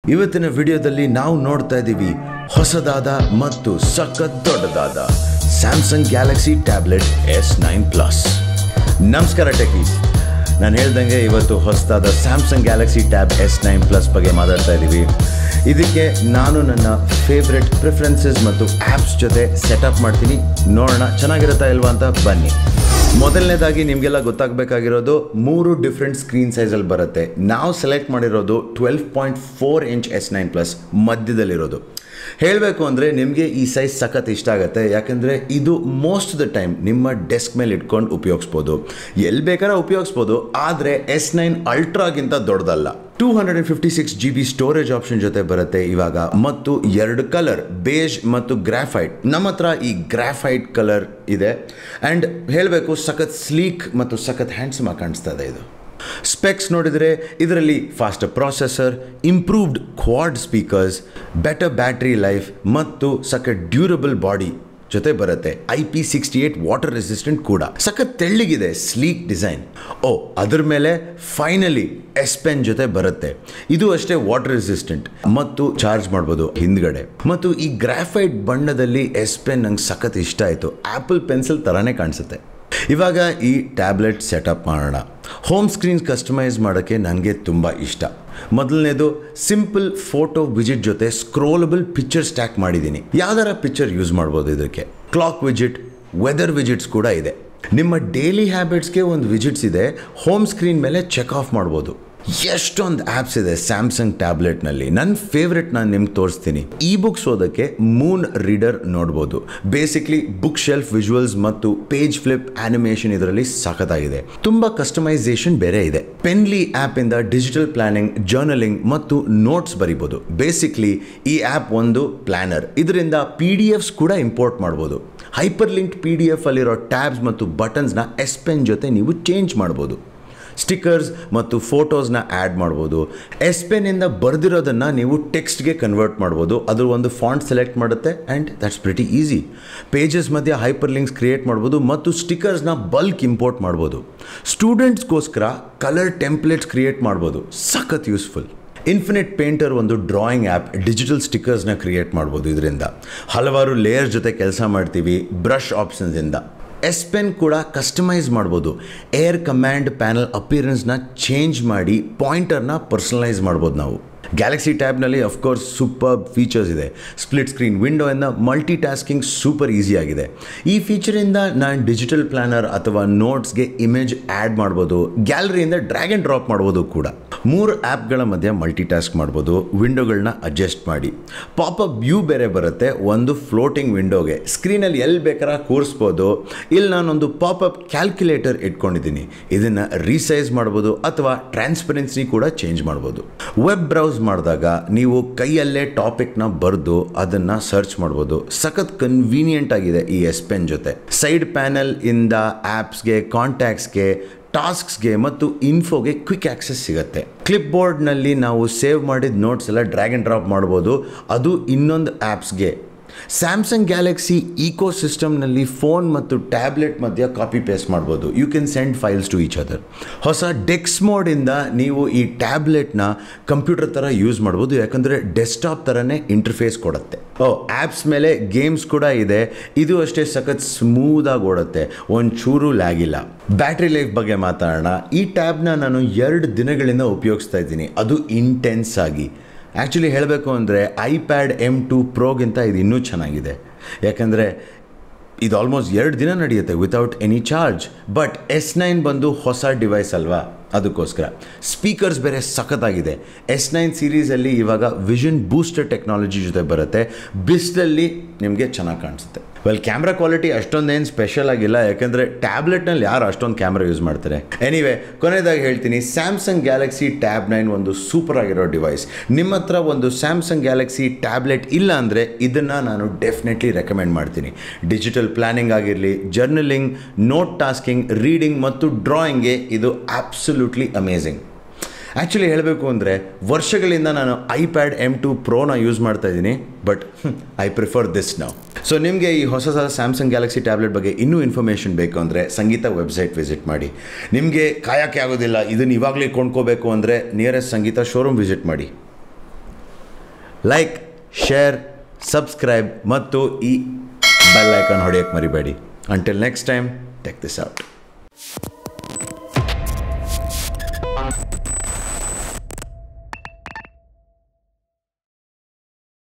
ಇವತ್ತಿನ ವಿಡಿಯೋದಲ್ಲಿ ನಾವು ನೋಡ್ತಾ ಇದ್ದೀವಿ ಹೊಸದಾದ ಮತ್ತು ಸಖತ್ ದೊಡ್ಡದಾದ Samsung Galaxy tablet S nine plus ನಮಸ್ಕಾರ ಟೆಕೀಸ್ ನಾನು ಹೇಳ್ದಂಗೆ ಇವತ್ತು ಹೊಸದಾದ Samsung Galaxy tab S nine plus ಬಗ್ಗೆ ಮಾತಾಡ್ತಾ ಇದ್ದೀವಿ ಇದಕ್ಕೆ ನಾನು ನನ್ನ ಫೇವ್ರೆಟ್ ಪ್ರಿಫರೆನ್ಸಸ್ ಮತ್ತು ಆ್ಯಪ್ಸ್ ಜೊತೆ ಸೆಟಪ್ ಮಾಡ್ತೀನಿ ನೋಡೋಣ ಚೆನ್ನಾಗಿರುತ್ತಾ ಇಲ್ವಾ ಅಂತ ಬನ್ನಿ ಮೊದಲನೇದಾಗಿ ನಿಮಗೆಲ್ಲ ಗೊತ್ತಾಗಬೇಕಾಗಿರೋದು ಮೂರು ಡಿಫ್ರೆಂಟ್ ಸ್ಕ್ರೀನ್ ಸೈಜಲ್ಲಿ ಬರುತ್ತೆ ನಾವು ಸೆಲೆಕ್ಟ್ ಮಾಡಿರೋದು twelve point four inch S nine plus ಮಧ್ಯದಲ್ಲಿರೋದು ಹೇಳಬೇಕು ಅಂದರೆ ನಿಮಗೆ ಈ ಸೈಜ್ ಸಖತ್ ಇಷ್ಟ ಆಗುತ್ತೆ ಯಾಕಂದರೆ ಇದು ಮೋಸ್ಟ್ ದ ಟೈಮ್ ನಿಮ್ಮ ಡೆಸ್ಕ್ ಮೇಲೆ ಇಟ್ಕೊಂಡು ಉಪಯೋಗಿಸ್ಬೋದು ಎಲ್ಲಿ ಬೇಕಾದ್ರೆ ಉಪಯೋಗಿಸ್ಬೋದು ಆದರೆ ಎಸ್ ನೈನ್ ಅಲ್ಟ್ರಾಗಿಂತ ದೊಡ್ಡದಲ್ಲ two hundred and fifty six G B storage option ಜೊತೆ ಬರುತ್ತೆ ಇವಾಗ ಮತ್ತು ಎರಡು ಕಲರ್ ಬೇಜ್ ಮತ್ತು ಗ್ರಾಫೈಟ್ ನಮ್ಮ ಹತ್ರ ಈ ಗ್ರಾಫೈಟ್ ಕಲರ್ ಇದೆ ಆ್ಯಂಡ್ ಹೇಳಬೇಕು ಸಖತ್ ಸ್ಲೀಕ್ ಮತ್ತು ಸಖತ್ ಹ್ಯಾಂಡ್ಸಮ್ ಆಗಿ ಕಾಣಿಸ್ತಾ ಇದೆ ಇದು ಸ್ಪೆಕ್ಸ್ ನೋಡಿದರೆ ಇದರಲ್ಲಿ fast processor improved quad speakers better battery life ಮತ್ತು ಸಖತ್ ಡ್ಯೂರಬಲ್ ಬಾಡಿ ಜೊತೆ ಬರುತ್ತೆ I P sixty eight water resistant ಕೂಡ ಸಖತ್ ತೆಳ್ಳಿಗಿದೆ ಸ್ಲೀಕ್ ಡಿಸೈನ್ ಓ ಅದ್ರ ಮೇಲೆ ಫೈನಲಿ ಎಸ್ ಪೆನ್ ಜೊತೆ ಬರುತ್ತೆ ಇದು ಅಷ್ಟೇ ವಾಟರ್ ರೆಸಿಸ್ಟೆಂಟ್ ಮತ್ತು ಚಾರ್ಜ್ ಮಾಡ್ಬೋದು ಹಿಂದ್ಗಡೆ ಮತ್ತು ಈ ಗ್ರಾಫೈಟ್ ಬಣ್ಣದಲ್ಲಿ ಎಸ್ ಪೆನ್ ನಂಗೆ ಸಖತ್ ಇಷ್ಟ ಆಯಿತು ಆ್ಯಪಲ್ ಪೆನ್ಸಿಲ್ ಥರನೇ ಕಾಣಿಸುತ್ತೆ ಇವಾಗ ಈ ಟ್ಯಾಬ್ಲೆಟ್ ಸೆಟಪ್ ಮಾಡೋಣ ಹೋಮ್ ಸ್ಕ್ರೀನ್ ಕಸ್ಟಮೈಸ್ ಮಾಡೋಕ್ಕೆ ನನಗೆ ತುಂಬ ಇಷ್ಟ ಮೊದಲನೇದು ಸಿಂಪಲ್ ಫೋಟೋ ವಿಜಿಟ್ ಜೊತೆ ಸ್ಕ್ರೋಲಬಲ್ ಪಿಕ್ಚರ್ ಸ್ಟ್ಯಾಕ್ ಮಾಡಿದ್ದೀನಿ ಯಾವ್ದಾರ ಪಿಕ್ಚರ್ ಯೂಸ್ ಮಾಡ್ಬೋದು ಇದಕ್ಕೆ ಕ್ಲಾಕ್ ವಿಜಿಟ್ ವೆದರ್ ವಿಜಿಟ್ಸ್ ಕೂಡ ಇದೆ ನಿಮ್ಮ ಡೈಲಿ ಹ್ಯಾಬಿಟ್ಸ್ಗೆ ಒಂದು ವಿಜಿಟ್ಸ್ ಇದೆ ಹೋಮ್ ಸ್ಕ್ರೀನ್ ಮೇಲೆ ಚೆಕ್ ಆಫ್ ಮಾಡ್ಬೋದು ಎಷ್ಟೊಂದು ಆ್ಯಪ್ಸ್ ಇದೆ ಸ್ಯಾಮ್ಸಂಗ್ ಟ್ಯಾಬ್ಲೆಟ್ನಲ್ಲಿ ನನ್ನ ಫೇವ್ರೆಟ್ ನಾನು ನಿಮ್ಗೆ ತೋರಿಸ್ತೀನಿ ಇ ಬುಕ್ಸ್ ಓದೋಕ್ಕೆ ಮೂನ್ ರೀಡರ್ ನೋಡ್ಬೋದು ಬೇಸಿಕ್ಲಿ ಬುಕ್ ಶೆಲ್ಫ್ ವಿಜುವಲ್ಸ್ ಮತ್ತು ಪೇಜ್ ಫ್ಲಿಪ್ ಆನಿಮೇಷನ್ ಇದರಲ್ಲಿ ಸಖತ್ತಾಗಿದೆ ತುಂಬ ಕಸ್ಟಮೈಸೇಷನ್ ಬೇರೆ ಇದೆ ಪೆನ್ಲಿ ಆ್ಯಪಿಂದ ಡಿಜಿಟಲ್ ಪ್ಲಾನಿಂಗ್ ಜರ್ನಲಿಂಗ್ ಮತ್ತು ನೋಟ್ಸ್ ಬರಿಬೋದು ಬೇಸಿಕ್ಲಿ ಈ ಆ್ಯಪ್ ಒಂದು ಪ್ಲಾನರ್ ಇದರಿಂದ ಪಿ ಡಿ ಎಫ್ಸ್ ಕೂಡ ಇಂಪೋರ್ಟ್ ಮಾಡ್ಬೋದು hyperlink P D F ಅಲ್ಲಿರೋ ಟ್ಯಾಬ್ಸ್ ಮತ್ತು ಬಟನ್ಸ್ನ ಎಸ್ ಪೆನ್ ಜೊತೆ ನೀವು ಚೇಂಜ್ ಮಾಡ್ಬೋದು ಸ್ಟಿಕ್ಕರ್ಸ್ ಮತ್ತು ಫೋಟೋಸ್ನ ಆ್ಯಡ್ ಮಾಡ್ಬೋದು ಎಸ್ ಪೆನ್ನಿಂದ ಬರೆದಿರೋದನ್ನು ನೀವು ಟೆಕ್ಸ್ಟ್ಗೆ ಕನ್ವರ್ಟ್ ಮಾಡ್ಬೋದು ಅದ್ರ ಒಂದು ಫಾಂಟ್ ಸೆಲೆಕ್ಟ್ ಮಾಡುತ್ತೆ and that's pretty easy pages ಮಧ್ಯೆ ಹೈಪರ್ ಲಿಂಕ್ಸ್ ಕ್ರಿಯೇಟ್ ಮಾಡ್ಬೋದು ಮತ್ತು ಸ್ಟಿಕ್ಕರ್ಸ್ನ ಬಲ್ಕ್ ಇಂಪೋರ್ಟ್ ಮಾಡ್ಬೋದು ಸ್ಟೂಡೆಂಟ್ಸ್ಗೋಸ್ಕರ ಕಲರ್ ಟೆಂಪ್ಲೇಟ್ಸ್ ಕ್ರಿಯೇಟ್ ಮಾಡ್ಬೋದು ಸಖತ್ ಯೂಸ್ಫುಲ್ ಇನ್ಫಿನಿಟ್ ಪೇಂಟರ್ ಒಂದು ಡ್ರಾಯಿಂಗ್ ಆ್ಯಪ್ ಡಿಜಿಟಲ್ ಸ್ಟಿಕ್ಕರ್ಸ್ನ ಕ್ರಿಯೇಟ್ ಮಾಡ್ಬೋದು ಇದರಿಂದ ಹಲವಾರು ಲೇಯರ್ ಜೊತೆ ಕೆಲಸ ಮಾಡ್ತೀವಿ ಬ್ರಷ್ ಆಪ್ಷನ್ಸಿಂದ ಎಸ್ ಪೆನ್ ಕೂಡ ಕಸ್ಟಮೈಸ್ ಮಾಡ್ಬೋದು ಏರ್ ಕಮ್ಯಾಂಡ್ ಪ್ಯಾನಲ್ ಅಪಿಯರೆನ್ಸ್ನ ಚೇಂಜ್ ಮಾಡಿ ಪಾಯಿಂಟರ್ನ ಪರ್ಸನಲೈಸ್ ಮಾಡ್ಬೋದು ನಾವು ಗ್ಯಾಲಕ್ಸಿ ಟ್ಯಾಬ್ನಲ್ಲಿ ಅಫ್ಕೋರ್ಸ್ ಸೂಪರ್ ಫೀಚರ್ಸ್ ಇದೆ ಸ್ಪ್ಲಿಟ್ ಸ್ಕ್ರೀನ್ ವಿಂಡೋಯಿಂದ ಮಲ್ಟಿ ಟಾಸ್ಕಿಂಗ್ ಸೂಪರ್ ಈಸಿ ಆಗಿದೆ ಈ ಫೀಚರಿಂದ ನಾನು ಡಿಜಿಟಲ್ ಪ್ಲಾನರ್ ಅಥವಾ ನೋಟ್ಸ್ಗೆ ಇಮೇಜ್ ಆ್ಯಡ್ ಮಾಡ್ಬೋದು ಗ್ಯಾಲರಿಯಿಂದ ಡ್ರ್ಯಾಗ್ ಆ್ಯಂಡ್ ಡ್ರಾಪ್ ಮಾಡ್ಬೋದು ಕೂಡ ಮೂರು ಆ್ಯಪ್ಗಳ ಮಧ್ಯೆ ಮಲ್ಟಿ ಟಾಸ್ಕ್ ಮಾಡ್ಬೋದು ವಿಂಡೋಗಳನ್ನ ಅಡ್ಜಸ್ಟ್ ಮಾಡಿ ಪಾಪಪ್ ವ್ಯೂ ಬೇರೆ ಬರುತ್ತೆ ಒಂದು ಫ್ಲೋಟಿಂಗ್ ವಿಂಡೋಗೆ ಸ್ಕ್ರೀನಲ್ಲಿ ಎಲ್ಲಿ ಬೇಕಾರ ಕೂರಿಸ್ಬೋದು ಇಲ್ಲಿ ನಾನೊಂದು ಪಾಪಪ್ ಕ್ಯಾಲ್ಕುಲೇಟರ್ ಇಟ್ಕೊಂಡಿದ್ದೀನಿ ಇದನ್ನು ರೀಸೈಸ್ ಮಾಡ್ಬೋದು ಅಥವಾ ಟ್ರಾನ್ಸ್ಪರೆನ್ಸಿ ಕೂಡ ಚೇಂಜ್ ಮಾಡ್ಬೋದು ವೆಬ್ ಬ್ರೌಸ್ ಮಾಡಿದಾಗ ನೀವು ಕೈಯಲ್ಲೇ ಟಾಪಿಕ್ನ ಬರೆದು ಅದನ್ನು ಸರ್ಚ್ ಮಾಡ್ಬೋದು ಸಖತ್ ಕನ್ವೀನಿಯೆಂಟ್ ಆಗಿದೆ ಈ ಎಸ್ ಪೆನ್ ಜೊತೆ ಸೈಡ್ ಪ್ಯಾನಲ್ ಇಂದ ಆ್ಯಪ್ಸ್ಗೆ ಕಾಂಟ್ಯಾಕ್ಟ್ಸ್ಗೆ ಟಾಸ್ಕ್ಸ್ಗೆ ಮತ್ತು ಇನ್ಫೋಗೆ ಕ್ವಿಕ್ ಆಕ್ಸೆಸ್ ಸಿಗುತ್ತೆ ಕ್ಲಿಪ್ ಬೋರ್ಡ್ನಲ್ಲಿ ನಾವು ಸೇವ್ ಮಾಡಿದ ನೋಟ್ಸ್ ಎಲ್ಲ ಡ್ರ್ಯಾಗ್ ಆ್ಯಂಡ್ ಡ್ರಾಪ್ ಮಾಡ್ಬೋದು ಅದು ಇನ್ನೊಂದು ಆ್ಯಪ್ಸ್ಗೆ ಸ್ಯಾಮ್ಸಂಗ್ ಗ್ಯಾಲಕ್ಸಿ ಈಕೋ ಸಿಸ್ಟಮ್ನಲ್ಲಿ ಫೋನ್ ಮತ್ತು ಟ್ಯಾಬ್ಲೆಟ್ ಮಧ್ಯ ಕಾಪಿ ಪೇಸ್ಟ್ ಮಾಡ್ಬೋದು you can send files to each other ಹೊಸ ಡೆಕ್ಸ್ ಮೋಡಿಂದ ನೀವು ಈ ಟ್ಯಾಬ್ಲೆಟ್ನ ಕಂಪ್ಯೂಟರ್ ಥರ ಯೂಸ್ ಮಾಡ್ಬೋದು ಯಾಕಂದರೆ ಡೆಸ್ಕ್ಟಾಪ್ ಥರನೇ ಇಂಟರ್ಫೇಸ್ ಕೊಡುತ್ತೆ ಓ ಆ್ಯಪ್ಸ್ ಮೇಲೆ ಗೇಮ್ಸ್ ಕೂಡ ಇದೆ ಇದು ಅಷ್ಟೇ ಸಖತ್ ಸ್ಮೂದಾಗಿ ಓಡುತ್ತೆ ಒಂಚೂರು ಲ್ಯಾಗ್ ಇಲ್ಲ ಬ್ಯಾಟ್ರಿ ಲೈಫ್ ಬಗ್ಗೆ ಮಾತಾಡೋಣ ಈ ಟ್ಯಾಬ್ನ ನಾನು ಎರಡು ದಿನಗಳಿಂದ ಉಪಯೋಗಿಸ್ತಾ ಇದ್ದೀನಿ ಅದು ಇಂಟೆನ್ಸ್ ಆಗಿ ಆ್ಯಕ್ಚುಲಿ ಹೇಳಬೇಕು ಅಂದರೆ ಐಪ್ಯಾಡ್ ಎಮ್ ಟು ಪ್ರೋಗಿಂತ ಇದು ಇನ್ನೂ ಚೆನ್ನಾಗಿದೆ ಯಾಕಂದರೆ ಇದು ಆಲ್ಮೋಸ್ಟ್ ಎರಡು ದಿನ ನಡೆಯುತ್ತೆ without any charge but S nine ಬಂದು ಹೊಸ ಡಿವೈಸ್ ಅಲ್ವಾ ಅದಕ್ಕೋಸ್ಕರ ಸ್ಪೀಕರ್ಸ್ ಬೇರೆ ಸಖತ್ತಾಗಿದೆ ಎಸ್ ನೈನ್ ಸೀರೀಸಲ್ಲಿ ಇವಾಗ ವಿಷನ್ ಬೂಸ್ಟರ್ ಟೆಕ್ನಾಲಜಿ ಜೊತೆ ಬರುತ್ತೆ ಬಿಸ್ಲಲ್ಲಿ ನಿಮಗೆ ಚೆನ್ನಾಗಿ ಕಾಣಿಸುತ್ತೆ ವೆಲ್ ಕ್ಯಾಮ್ರಾ ಕ್ವಾಲಿಟಿ ಅಷ್ಟೊಂದೇನು ಸ್ಪೆಷಲ್ ಆಗಿಲ್ಲ ಯಾಕೆಂದರೆ ಟ್ಯಾಬ್ಲೆಟ್ನಲ್ಲಿ ಯಾರು ಅಷ್ಟೊಂದು ಕ್ಯಾಮ್ರಾ ಯೂಸ್ ಮಾಡ್ತಾರೆ ಎನಿವೆ ಕೊನೆಯದಾಗಿ ಹೇಳ್ತೀನಿ ಸ್ಯಾಮ್ಸಂಗ್ ಗ್ಯಾಲಕ್ಸಿ ಟ್ಯಾಬ್ ನೈನ್ ಒಂದು ಸೂಪರ್ ಆಗಿರೋ ಡಿವೈಸ್ ನಿಮ್ಮ ಹತ್ರ ಒಂದು ಸ್ಯಾಮ್ಸಂಗ್ ಗ್ಯಾಲಕ್ಸಿ ಟ್ಯಾಬ್ಲೆಟ್ ಇಲ್ಲ ಅಂದರೆ ಇದನ್ನು ನಾನು ಡೆಫಿನೆಟ್ಲಿ ರೆಕಮೆಂಡ್ ಮಾಡ್ತೀನಿ ಡಿಜಿಟಲ್ ಪ್ಲಾನಿಂಗ್ ಆಗಿರಲಿ ಜರ್ನಲಿಂಗ್ ನೋಟ್ ಟಾಸ್ಕಿಂಗ್ ರೀಡಿಂಗ್ ಮತ್ತು ಡ್ರಾಯಿಂಗ್ಗೆ ಇದು ಆಬ್ಸಲ್ಯೂಟ್ಲಿ ಅಮೇಝಿಂಗ್ ಆ್ಯಕ್ಚುಲಿ ಹೇಳಬೇಕು ಅಂದರೆ ವರ್ಷಗಳಿಂದ ನಾನು ಐಪ್ಯಾಡ್ ಎಮ್ ಟು ಪ್ರೋನ ಯೂಸ್ ಮಾಡ್ತಾ ಇದ್ದೀನಿ ಬಟ್ ಐ ಪ್ರಿಫರ್ ದಿಸ್ ನಾವು ಸೊ ನಿಮಗೆ ಈ ಹೊಸ ಸ್ಯಾಮ್ಸಂಗ್ ಗ್ಯಾಲಕ್ಸಿ ಟ್ಯಾಬ್ಲೆಟ್ ಬಗ್ಗೆ ಇನ್ನೂ ಇನ್ಫಾರ್ಮೇಷನ್ ಬೇಕು ಅಂದರೆ ಸಂಗೀತ ವೆಬ್ಸೈಟ್ ವಿಸಿಟ್ ಮಾಡಿ ನಿಮಗೆ ಕಾಯೋಕ್ಕೆ ಆಗೋದಿಲ್ಲ ಇದನ್ನು ಇವಾಗಲೇ ಕೊಂಡ್ಕೋಬೇಕು ಅಂದರೆ ನಿಯರೆಸ್ಟ್ ಸಂಗೀತ ಶೋರೂಮ್ ವಿಸಿಟ್ ಮಾಡಿ ಲೈಕ್ ಶೇರ್ ಸಬ್ಸ್ಕ್ರೈಬ್ ಮತ್ತು ಈ ಬೆಲ್ ಐಕಾನ್ ಹೊಡೆಯೋಕ್ಕೆ ಮರಿಬೇಡಿ until next time tech this out